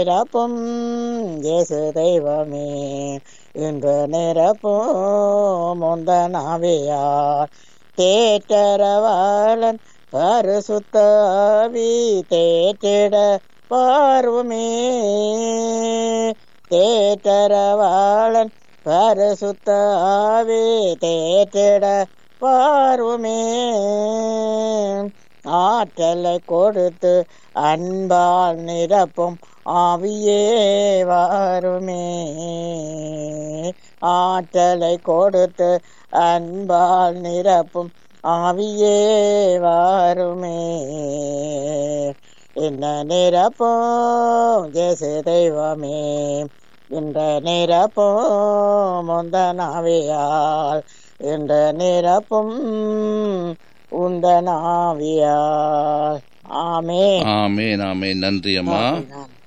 நிரப்பும் இயேசு தெய்வமே இன்று நிரப்பும் உந்தன் ஆவியார் தேற்றரவாளன் பரிசுத்த ஆவி தேற்றிட பார்வுமே தேற்றரவாளன் பரிசுத்த ஆவி தேற்றிட பார்வுமே ஆற்றலை கொடுத்து அன்பால் நிரப்பும் ஆவியே வாருமே ஆற்றலை கொடுத்து அன்பால் நிரப்பும் ஆவியே வாருமே இந்த நிரப்பும் ஜேசு தெய்வமே இந்த நிரப்பும் முந்தனாவியால் இந்த நிரப்பும் உந்தனாவியால் ஆமே ஆமேன் ஆமேன் நன்றி அம்மா ஆமென்.